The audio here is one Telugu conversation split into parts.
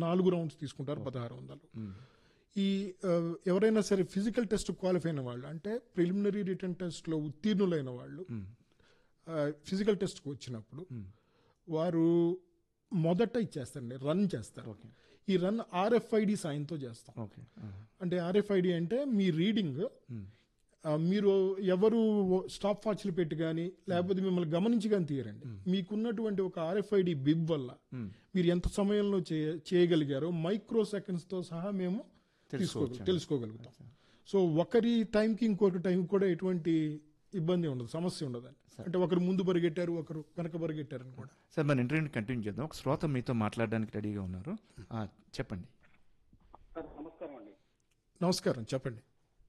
నాలుగు రౌండ్స్ తీసుకుంటారు పదహారు వందలు ఈ ఆ, ఎవరైనా సరే ఫిజికల్ టెస్ట్ క్వాలిఫై అయిన వాళ్ళు అంటే ప్రిలిమినరీ రిటర్న్ టెస్ట్లో ఉత్తీర్ణులైన వాళ్ళు ఫిజికల్ టెస్ట్కి వచ్చినప్పుడు వారు మొదట ఇచ్చేస్తారండి రన్ చేస్తారు ఓకే ఈ రన్ ఆర్ఎఫ్ఐడి సాయంతో చేస్తాం ఓకే అంటే ఆర్ఎఫ్ఐడి అంటే మీ రీడింగ్ ఆ, మీరు ఎవరు స్టాప్ వాచ్లు పెట్టి కానీ లేకపోతే మిమ్మల్ని గమనించి కానీ తీయరండి మీకున్నటువంటి ఒక ఆర్ఎఫ్ఐడి బిబ్ వల్ల మీరు ఎంత సమయంలో చేయ- చేయగలిగారో మైక్రో సెకండ్స్ తో సహా మేము తీసుకోగల తెలుసుకోగలుగుతాం సో ఒకరి టైంకి ఇంకొక టైం కూడా ఎటువంటి ఇబ్బంది ఉండదు సమస్య ఉండదండి అంటే ఒకరు ముందు పరిగెట్టారు ఒకరు వెనక పరిగెట్టారు అని కూడా సార్ మన ఇంటర్వ్యూని కంటిన్యూ చేద్దాం ఒక శ్రోత మీతో మాట్లాడడానికి రెడీగా ఉన్నారు ఆ, చెప్పండి సార్ నమస్కారం అండి నమస్కారం చెప్పండి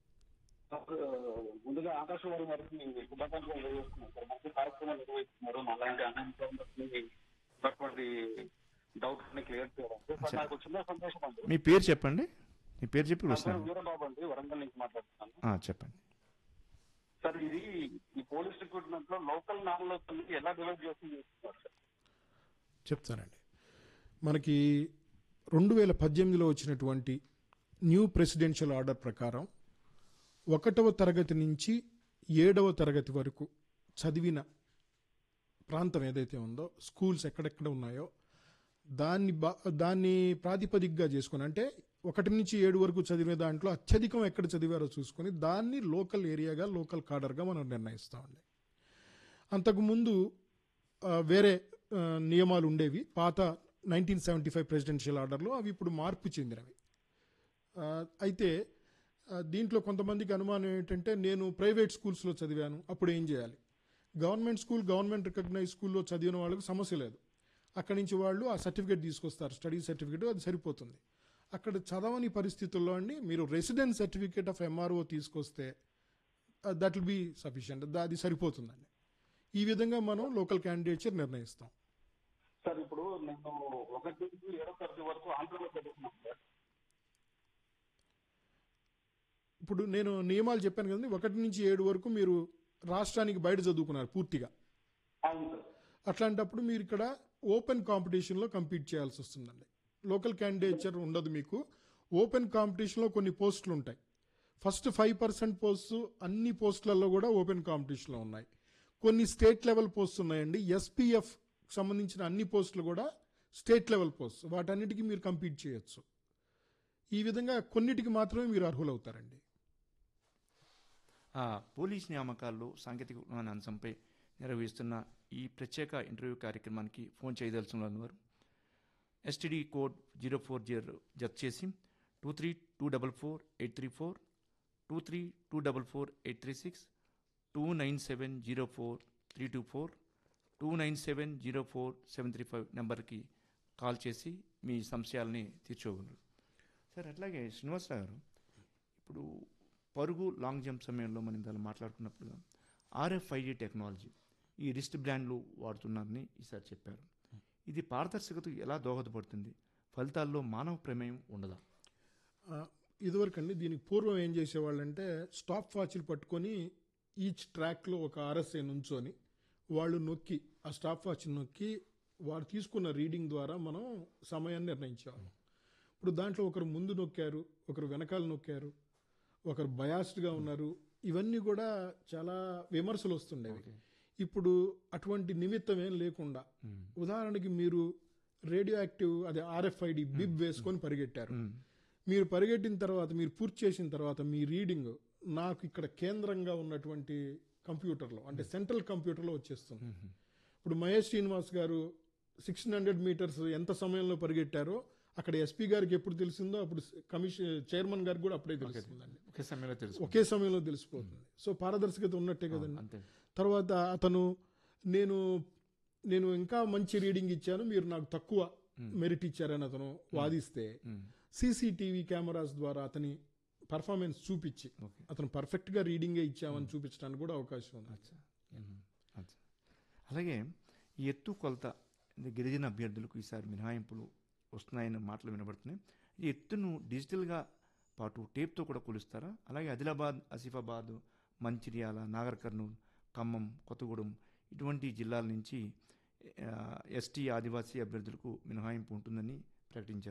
సార్ ముందుగా ఆకాశవాణి వారికి శుభాకాంక్షలు తెలియజేస్తున్నాను సార్ మంచి కార్యక్రమాలు నిర్వహిస్తున్నారు అలాంటి అనంతరం ఉన్నటువంటి డౌట్స్ ని క్లియర్ చేయడానికి సార్ నాకు చిన్న సందేశం అండి మీ పేరు చెప్పండి మీ పేరు చెప్పి నా పేరు వస్తాను వీరబాబు అండి వరంగల్ నుంచి మాట్లాడుతున్నాను ఆ, చెప్పండి సార్ ఇది ఈ పోలీస్ రిక్రూట్మెంట్ లో లోకల్ నామ్లెస్ ఎలా డెవలప్ చేసి చేస్తున్నారు సార్ చెప్తానండి మనకి రెండు వేల పద్దెనిమిదిలో వచ్చినటువంటి న్యూ ప్రెసిడెన్షియల్ ఆర్డర్ ప్రకారం ఒకటవ తరగతి నుంచి ఏడవ తరగతి వరకు చదివిన ప్రాంతం ఏదైతే ఉందో స్కూల్స్ ఎక్కడెక్కడ ఉన్నాయో దాన్ని బా దాన్ని ప్రాతిపదికగా చేసుకుని అంటే ఒకటి నుంచి ఏడు వరకు చదివిన దాంట్లో అత్యధికం ఎక్కడ చదివారో చూసుకొని దాన్ని లోకల్ ఏరియాగా లోకల్ కాడర్గా మనం నిర్ణయిస్తామండి అంతకుముందు ఆ, వేరే ఆ, నియమాలు ఉండేవి పాత నైన్టీన్ సెవెంటీ ఫైవ్ ప్రెసిడెన్షియల్ ఆర్డర్లో అవి ఇప్పుడు మార్పు చెందినవి ఆ, అయితే ఆ, దీంట్లో కొంతమందికి అనుమానం ఏంటంటే నేను ప్రైవేట్ స్కూల్స్లో చదివాను అప్పుడు ఏం చేయాలి గవర్నమెంట్ స్కూల్ గవర్నమెంట్ రికగ్నైజ్ స్కూల్లో చదివిన వాళ్ళకి సమస్య లేదు అక్కడి నుంచి వాళ్ళు ఆ సర్టిఫికేట్ తీసుకొస్తారు స్టడీ సర్టిఫికేట్ అది సరిపోతుంది అక్కడ చదవని పరిస్థితుల్లో అండి మీరు రెసిడెన్స్ సర్టిఫికేట్ ఆఫ్ ఎంఆర్ఓ తీసుకొస్తే దట్ విల్ బి సఫిషియంట్ అది సరిపోతుందండి ఈ విధంగా మనం లోకల్ క్యాండిడేచర్ నిర్ణయిస్తాం సార్ ఇప్పుడు నేను ఒకటి నుంచి ఏడో తరగతి వరకు ఆంధ్రలో చదువుతున్నాను సార్ ఇప్పుడు నేను నియమాలు చెప్పాను కదండి ఒకటి నుంచి ఏడు వరకు మీరు రాష్ట్రానికి బయట చదువుకున్నారు పూర్తిగా అవును సార్ అట్లాంటప్పుడు మీరు ఇక్కడ ఓపెన్ కాంపిటీషన్లో కంపీట్ చేయాల్సి వస్తుందండి లోకల్ క్యాండిడేచర్ ఉండదు మీకు ఓపెన్ కాంపిటీషన్లో కొన్ని పోస్టులు ఉంటాయి ఫస్ట్ ఫైవ్ పర్సెంట్ పోస్టు అన్ని పోస్టులలో కూడా ఓపెన్ కాంపిటీషన్లో ఉన్నాయి కొన్ని స్టేట్ లెవెల్ పోస్ట్ ఉన్నాయండి ఎస్పీఎఫ్ సంబంధించిన అన్ని పోస్టులు కూడా స్టేట్ లెవెల్ పోస్ట్ వాటన్నిటికీ మీరు కంపీట్ చేయొచ్చు ఈ విధంగా కొన్నిటికి మాత్రమే మీరు అర్హులవుతారండి ఆ, పోలీస్ నియామకాల్లో సాంకేతిక విజ్ఞాన అంశంపై నిర్వహిస్తున్న ఈ ప్రత్యేక ఇంటర్వ్యూ కార్యక్రమానికి ఫోన్ చేయదలుచున్న వారు STD code zero four zero జత చేసి two three two double four eight three four two three two double four eight three six two nine seven zero four three two four two nine seven zero four seven three five నెంబర్కి కాల్ చేసి మీ సంశయాలని తీర్చోగలరు సార్ అట్లాగే శ్రీనివాసరావు గారు ఇప్పుడు పరుగు లాంగ్ జంప్ సమయంలో మనం ఇందాక మాట్లాడుకున్నప్పుడు ఆర్ఎఫ్ఐడి టెక్నాలజీ ఈ రిస్ట్ బ్రాండ్లు వాడుతున్నారని ఈసారి చెప్పారు ఇది పారదర్శకతకు ఎలా దోహదపడుతుంది ఫలితాల్లో మానవ ప్రమేయం ఉండదా ఆ, ఇదివరకండి దీనికి పూర్వం ఏం చేసేవాళ్ళంటే స్టాప్ వాచ్లు పట్టుకొని ఈచ్ ట్రాక్లో ఒక ఆర్ఎస్ఐ నుంచొని వాళ్ళు నొక్కి ఆ స్టాప్ వాచ్ నొక్కి వారు తీసుకున్న రీడింగ్ ద్వారా మనం సమయాన్ని నిర్ణయించేవాళ్ళం ఇప్పుడు దాంట్లో ఒకరు ముందు నొక్కారు ఒకరు వెనకాల నొక్కారు ఒకరు బయాస్డ్గా ఉన్నారు ఇవన్నీ కూడా చాలా విమర్శలు వస్తుండేవి ఇప్పుడు అటువంటి నిమిత్తం ఏం లేకుండా ఉదాహరణకి మీరు రేడియో యాక్టివ్ అదే ఆర్ఎఫ్ఐడి బిబ్ వేసుకొని పరిగెట్టారు మీరు పరిగెట్టిన తర్వాత మీరు పూర్తి చేసిన తర్వాత మీ రీడింగ్ నాకు ఇక్కడ కేంద్రంగా ఉన్నటువంటి కంప్యూటర్లో అంటే సెంట్రల్ కంప్యూటర్లో వచ్చేస్తుంది ఇప్పుడు మహేష్ శ్రీనివాస్ గారు సిక్స్టీన్ హండ్రెడ్ మీటర్స్ ఎంత సమయంలో పరిగెట్టారో అక్కడ ఎస్పీ గారికి ఎప్పుడు తెలిసిందో అప్పుడు కమిషన్ చైర్మన్ గారికి కూడా అప్పుడే తెలుస్తుందండి ఒకే సమయంలో తెలుసు ఒకే సమయంలో తెలిసిపోతుంది సో పారదర్శకత ఉన్నట్టే కదండి అంతే తర్వాత అతను నేను నేను ఇంకా మంచి రీడింగ్ ఇచ్చాను మీరు నాకు తక్కువ మెరిట్ ఇచ్చారని అతను వాదిస్తే సీసీటీవీ కెమెరాస్ ద్వారా అతని పర్ఫార్మెన్స్ చూపించి ఓకే అతను పర్ఫెక్ట్ గా రీడింగే ఇచ్చామని చూపించడానికి కూడా అవకాశం ఉంది అచ్చా మ్మ్. అచ్చా అలాగే ఈ ఎత్తు కొలత ఇది గిరిజన అభ్యర్థులకు ఈసారి మినహాయింపులు వస్తున్నాయన్న మాటలు వినబడుతున్నాయి ఈ ఎత్తును డిజిటల్గా పాటు టేప్తో కూడా కొలుస్తారా అలాగే ఆదిలాబాద్ ఆసిఫాబాద్ మంచిర్యాల నాగర్ కర్నూలు ఖమ్మం కొత్తగూడెం ఇటువంటి జిల్లాల నుంచి ఎస్టీ ఆదివాసీ అభ్యర్థులకు మినహాయింపు ఉంటుందని ప్రకటించారు